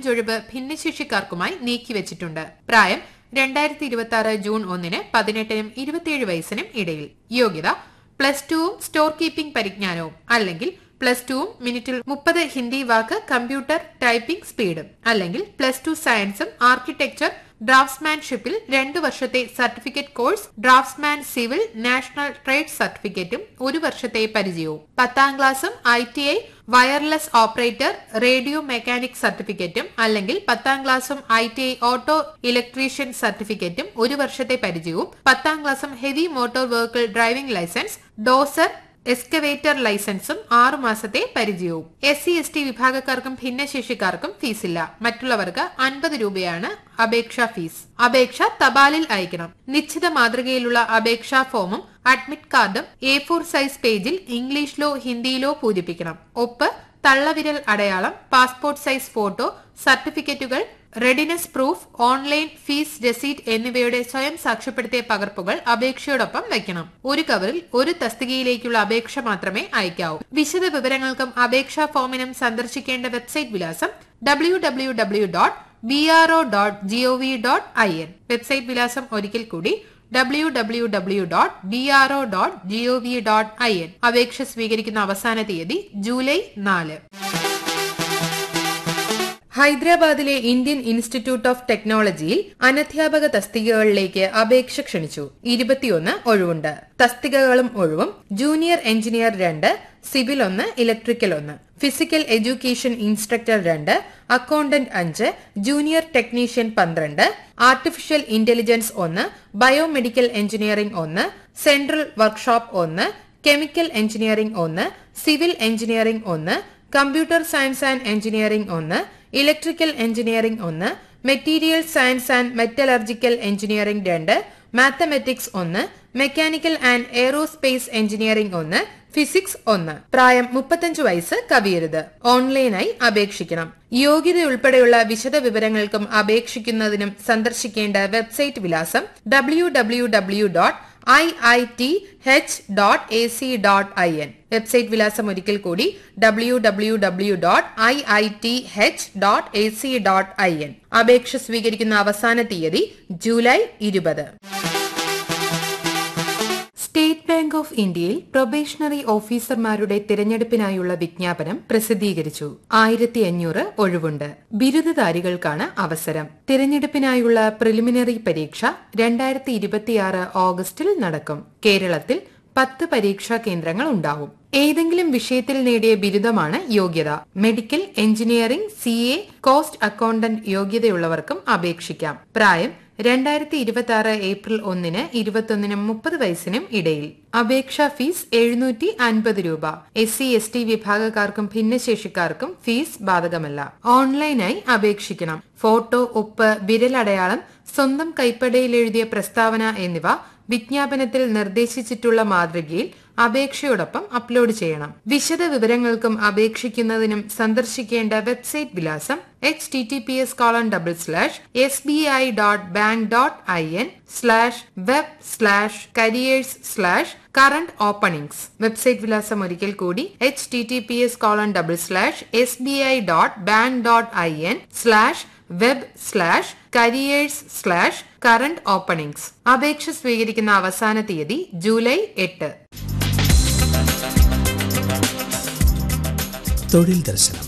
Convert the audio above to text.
പതിനഞ്ചൊഴിവ് ഭിന്നശേഷിക്കാർക്കുമായി നീക്കിവച്ചിട്ടുണ്ട് പ്രായം രണ്ടായിരത്തി ഇരുപത്തി ആറ് ജൂൺ ഒന്നിന് പതിനെട്ടിനും ഇരുപത്തിയേഴ് വയസ്സിനും ഇടയിൽ യോഗ്യത പ്ലസ് ടുവും സ്റ്റോർ കീപ്പിംഗ് പരിജ്ഞാനവും അല്ലെങ്കിൽ പ്ലസ് ടുവും മിനിറ്റിൽ മുപ്പത് ഹിന്ദി വാക്ക് കമ്പ്യൂട്ടർ ടൈപ്പിംഗ് സ്പീഡും അല്ലെങ്കിൽ പ്ലസ് ടു സയൻസും ആർക്കിടെക്ചർ ഡ്രാഫ്റ്റ്സ്മാൻഷിപ്പിൽ രണ്ടു വർഷത്തെ certificate course draftsman civil national trade സർട്ടിഫിക്കറ്റും ഒരു വർഷത്തെ പരിചയവും പത്താം ക്ലാസ്സും I T I wireless operator radio mechanic സർട്ടിഫിക്കറ്റും അല്ലെങ്കിൽ പത്താം ക്ലാസ്സും I T I auto electrician സർട്ടിഫിക്കറ്റും ഒരു വർഷത്തെ പരിചയവും പത്താം ക്ലാസ്സും heavy motor vehicle driving licence dozer excavator ലൈസൻസും ആറു മാസത്തെ പരിചയവും എസ് സി എസ് ടി വിഭാഗക്കാർക്കും ഭിന്നശേഷിക്കാർക്കും ഫീസില്ല മറ്റുള്ളവർക്ക് അൻപത് രൂപയാണ് അപേക്ഷാ ഫീസ് അപേക്ഷ തപാലിൽ അയക്കണം നിശ്ചിത മാതൃകയിലുള്ള അപേക്ഷാ ഫോമും അഡ്മിറ്റ് കാർഡും എ ഫോർ സൈസ് പേജിൽ ഇംഗ്ലീഷിലോ ഹിന്ദിയിലോ പൂരിപ്പിക്കണം ഒപ്പ് തള്ളവിരൽ അടയാളം പാസ്പോർട്ട് സൈസ് ഫോട്ടോ സർട്ടിഫിക്കറ്റുകൾ readiness proof online fees receipt എന്നിവയുടെ സ്വയം സാക്ഷ്യപ്പെടുത്തിയ പകർപ്പുകൾ അപേക്ഷയോടൊപ്പം വയ്ക്കണം ഒരു കവറിൽ ഒരു തസ്തികയിലേക്കുള്ള അപേക്ഷ മാത്രമേ അയക്കാവൂ വിശദ വിവരങ്ങൾക്കും അപേക്ഷാ ഫോമിനും സന്ദർശിക്കേണ്ട വെബ്സൈറ്റ് വിലാസം W W W dot B R O dot GOV dot I N website വിലാസം ഒരിക്കൽ കൂടി W W W dot B R O dot GOV dot I N അപേക്ഷ സ്വീകരിക്കുന്ന അവസാന തീയതി ജൂലൈ നാല് ഹൈദരാബാദിലെ ഇന്ത്യൻ ഇൻസ്റ്റിറ്റ്യൂട്ട് ഓഫ് ടെക്നോളജിയിൽ അനധ്യാപക തസ്തികകളിലേക്ക് അപേക്ഷ ക്ഷണിച്ചു ഇരുപത്തിയൊന്ന് ഒഴിവുണ്ട് തസ്തികകളും ഒഴിവും ജൂനിയർ എഞ്ചിനീയർ രണ്ട് സിവിൽ ഒന്ന് ഇലക്ട്രിക്കൽ ഒന്ന് ഫിസിക്കൽ എഡ്യൂക്കേഷൻ ഇൻസ്ട്രക്ടർ രണ്ട് അക്കൗണ്ടന്റ് അഞ്ച് ജൂനിയർ ടെക്നീഷ്യൻ പന്ത്രണ്ട് ആർട്ടിഫിഷ്യൽ ഇന്റലിജൻസ് ഒന്ന് ബയോമെഡിക്കൽ എഞ്ചിനീയറിംഗ് ഒന്ന് സെൻട്രൽ വർക്ക്ഷോപ്പ് ഒന്ന് കെമിക്കൽ എഞ്ചിനീയറിംഗ് ഒന്ന് സിവിൽ എഞ്ചിനീയറിംഗ് ഒന്ന് കമ്പ്യൂട്ടർ സയൻസ് ആൻഡ് എഞ്ചിനീയറിംഗ് ഒന്ന് ഇലക്ട്രിക്കൽ എഞ്ചിനീയറിംഗ് ഒന്ന് material science and metallurgical engineering രണ്ട് മാത്തമെറ്റിക്സ് ഒന്ന് മെക്കാനിക്കൽ ആൻഡ് എയറോസ്പേസ് എഞ്ചിനീയറിംഗ് ഒന്ന് ഫിസിക്സ് ഒന്ന് പ്രായം മുപ്പത്തഞ്ച് വയസ്സ് കവിയരുത് ഓൺലൈനായി അപേക്ഷിക്കണം യോഗ്യതയുൾപ്പെടെയുള്ള വിശദ വിവരങ്ങൾക്കും അപേക്ഷിക്കുന്നതിനും സന്ദർശിക്കേണ്ട വെബ്സൈറ്റ് വിലാസം W W W dot I I T H dot A C dot I N website വിലാസം ഒരിക്കൽ കൂടി W W W dot I I T H dot A C dot I N അപേക്ഷ സ്വീകരിക്കുന്ന അവസാന തീയതി ജൂലൈ ഇരുപത് state bank of ഇന്ത്യയിൽ probationary ഓഫീസർമാരുടെ തിരഞ്ഞെടുപ്പിനായുള്ള വിജ്ഞാപനം പ്രസിദ്ധീകരിച്ചു ആയിരത്തി അഞ്ഞൂറ് ഒഴിവുണ്ട് ബിരുദധാരികൾക്കാണ് അവസരം തിരഞ്ഞെടുപ്പിനായുള്ള പ്രിലിമിനറി പരീക്ഷ രണ്ടായിരത്തി ഇരുപത്തിയാറ് ഓഗസ്റ്റിൽ നടക്കും കേരളത്തിൽ പത്ത് പരീക്ഷാ കേന്ദ്രങ്ങൾ ഉണ്ടാവും ഏതെങ്കിലും വിഷയത്തിൽ നേടിയ ബിരുദമാണ് യോഗ്യത medical engineering C A cost accountant യോഗ്യതയുള്ളവർക്കും അപേക്ഷിക്കാം പ്രായം രണ്ടായിരത്തി ഇരുപത്തി ആറ് ഏപ്രിൽ ഒന്നിന് ഇരുപത്തൊന്നിനും മുപ്പത് വയസ്സിനും ഇടയിൽ അപേക്ഷാ ഫീസ് എഴുന്നൂറ്റി അൻപത് രൂപ എസ് സി എസ് ടി വിഭാഗക്കാർക്കും ഭിന്നശേഷിക്കാർക്കും ഫീസ് ബാധകമല്ല ഓൺലൈനായി അപേക്ഷിക്കണം ഫോട്ടോ ഒപ്പ് വിരലടയാളം സ്വന്തം കൈപ്പടയിൽ എഴുതിയ പ്രസ്താവന എന്നിവ വിജ്ഞാപനത്തിൽ നിർദ്ദേശിച്ചിട്ടുള്ള മാതൃകയിൽ അപേക്ഷയോടൊപ്പം അപ്ലോഡ് ചെയ്യണം വിശദ വിവരങ്ങൾക്കും അപേക്ഷിക്കുന്നതിനും സന്ദർശിക്കേണ്ട വെബ്സൈറ്റ് വിലാസം H T T P S colon double slash S B I dot bank dot I N slash web slash careers slash current openings website വിലാസം ഒരിക്കൽ കൂടി H T T P S colon double slash S B I dot bank dot I N slash web slash careers slash current openings അപേക്ഷ സ്വീകരിക്കുന്ന അവസാന തീയതി July എട്ട് തൊഴിൽ ദർശനം